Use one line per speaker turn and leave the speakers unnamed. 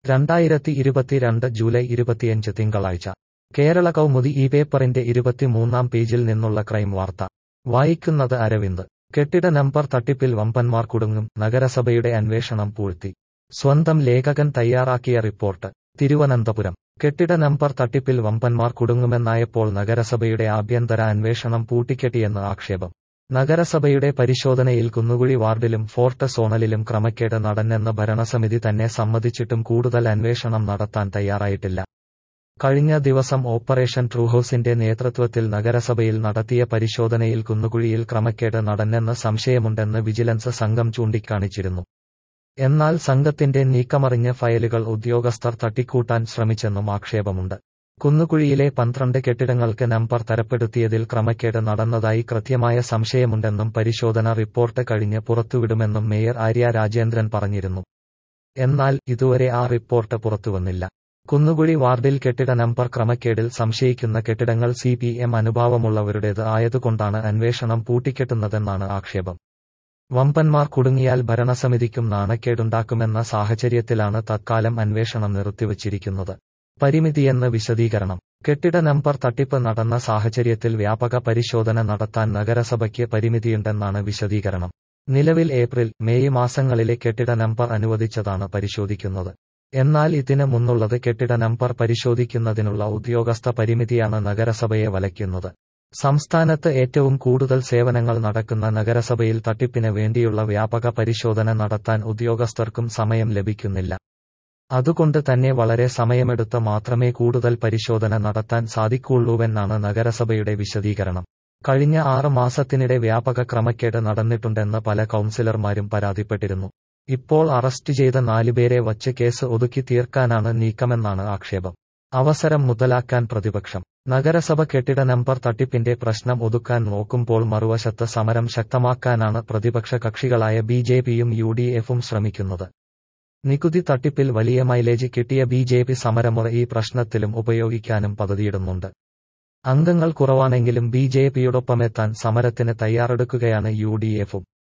രണ്ടായിരത്തി ഇരുപത്തിരണ്ട് ജൂലൈ ഇരുപത്തിയഞ്ച് തിങ്കളാഴ്ച കേരള കൗമുദി ഈ പേപ്പറിന്റെ ഇരുപത്തിമൂന്നാം പേജിൽ നിന്നുള്ള ക്രൈം വാർത്ത വായിക്കുന്നത് അരവിന്ദ് കെട്ടിട നമ്പർ തട്ടിപ്പിൽ വമ്പന്മാർ കുടുങ്ങും നഗരസഭയുടെ അന്വേഷണം പൂഴ്ത്തി സ്വന്തം ലേഖകൻ തയ്യാറാക്കിയ റിപ്പോർട്ട് തിരുവനന്തപുരം കെട്ടിട നമ്പർ തട്ടിപ്പിൽ വമ്പന്മാർ കുടുങ്ങുമെന്നായപ്പോൾ നഗരസഭയുടെ ആഭ്യന്തര അന്വേഷണം പൂട്ടിക്കെട്ടിയെന്ന് ആക്ഷേപം നഗരസഭയുടെ പരിശോധനയിൽ കുന്നുകുഴി വാർഡിലും ഫോർട്ട് സോണലിലും ക്രമക്കേട് നടന്നെന്ന് ഭരണസമിതി തന്നെ സമ്മതിച്ചിട്ടും കൂടുതൽ അന്വേഷണം നടത്താൻ തയ്യാറായിട്ടില്ല കഴിഞ്ഞ ദിവസം ഓപ്പറേഷൻ ട്രൂഹൌസിന്റെ നേതൃത്വത്തിൽ നഗരസഭയിൽ നടത്തിയ പരിശോധനയിൽ കുന്നുകുഴിയിൽ ക്രമക്കേട് നടന്നെന്ന് സംശയമുണ്ടെന്ന് വിജിലൻസ് സംഘം ചൂണ്ടിക്കാണിച്ചിരുന്നു എന്നാൽ സംഘത്തിന്റെ നീക്കമറിഞ്ഞ ഫയലുകൾ ഉദ്യോഗസ്ഥർ തട്ടിക്കൂട്ടാൻ ശ്രമിച്ചെന്നും ആക്ഷേപമുണ്ട് കുന്നുകുഴിയിലെ പന്ത്രണ്ട് കെട്ടിടങ്ങൾക്ക് നമ്പർ തരപ്പെടുത്തിയതിൽ ക്രമക്കേട് നടന്നതായി കൃത്യമായ സംശയമുണ്ടെന്നും പരിശോധന റിപ്പോർട്ട് കഴിഞ്ഞ് പുറത്തുവിടുമെന്നും മേയർ ആര്യ രാജേന്ദ്രൻ പറഞ്ഞിരുന്നു എന്നാൽ ഇതുവരെ ആ റിപ്പോർട്ട് പുറത്തുവന്നില്ല കുന്നുകുഴി വാർഡിൽ കെട്ടിട നമ്പർ ക്രമക്കേടിൽ സംശയിക്കുന്ന കെട്ടിടങ്ങൾ സി പി എം അനുഭാവമുള്ളവരുടേത് ആയതുകൊണ്ടാണ് അന്വേഷണം പൂട്ടിക്കെട്ടുന്നതെന്നാണ് ആക്ഷേപം വമ്പന്മാർ കുടുങ്ങിയാൽ ഭരണസമിതിക്കും നാണക്കേടുണ്ടാക്കുമെന്ന സാഹചര്യത്തിലാണ് തത്കാലം അന്വേഷണം നിർത്തിവച്ചിരിക്കുന്നത് പരിമിതിയെന്ന് വിശദീകരണം കെട്ടിട നമ്പർ തട്ടിപ്പ് നടന്ന സാഹചര്യത്തിൽ വ്യാപക പരിശോധന നടത്താൻ നഗരസഭയ്ക്ക് പരിമിതിയുണ്ടെന്നാണ് വിശദീകരണം നിലവിൽ ഏപ്രിൽ മെയ് മാസങ്ങളിലെ കെട്ടിട നമ്പർ അനുവദിച്ചതാണ് പരിശോധിക്കുന്നത് എന്നാൽ ഇതിന് മുന്നുള്ളത് കെട്ടിട നമ്പർ പരിശോധിക്കുന്നതിനുള്ള ഉദ്യോഗസ്ഥ പരിമിതിയാണ് നഗരസഭയെ വലയ്ക്കുന്നത് സംസ്ഥാനത്ത് ഏറ്റവും കൂടുതൽ സേവനങ്ങൾ നടക്കുന്ന നഗരസഭയിൽ തട്ടിപ്പിന് വേണ്ടിയുള്ള വ്യാപക പരിശോധന നടത്താൻ ഉദ്യോഗസ്ഥർക്കും സമയം ലഭിക്കുന്നില്ല അതുകൊണ്ട് തന്നെ വളരെ സമയമെടുത്ത് മാത്രമേ കൂടുതൽ പരിശോധന നടത്താൻ സാധിക്കുള്ളൂവെന്നാണ് നഗരസഭയുടെ വിശദീകരണം കഴിഞ്ഞ ആറ് മാസത്തിനിടെ വ്യാപക ക്രമക്കേട് നടന്നിട്ടുണ്ടെന്ന് പല കൗൺസിലർമാരും പരാതിപ്പെട്ടിരുന്നു ഇപ്പോൾ അറസ്റ്റ് ചെയ്ത നാലുപേരെ വച്ച് കേസ് ഒതുക്കി തീർക്കാനാണ് നീക്കമെന്നാണ് ആക്ഷേപം അവസരം മുതലാക്കാൻ പ്രതിപക്ഷം നഗരസഭ കെട്ടിട നമ്പർ തട്ടിപ്പിന്റെ പ്രശ്നം ഒതുക്കാൻ നോക്കുമ്പോൾ മറുവശത്ത് സമരം ശക്തമാക്കാനാണ് പ്രതിപക്ഷ കക്ഷികളായ ബി ജെ പിയും യു ഡി എഫും ശ്രമിക്കുന്നത് നികുതി തട്ടിപ്പിൽ വലിയ മൈലേജ് കിട്ടിയ ബി ജെ പി സമരമുറ ഈ പ്രശ്നത്തിലും ഉപയോഗിക്കാനും പദ്ധതിയിടുന്നുണ്ട് അംഗങ്ങൾ കുറവാണെങ്കിലും ബി ജെ പിയോടൊപ്പമെത്താൻ സമരത്തിന് തയ്യാറെടുക്കുകയാണ് യു ഡി എഫും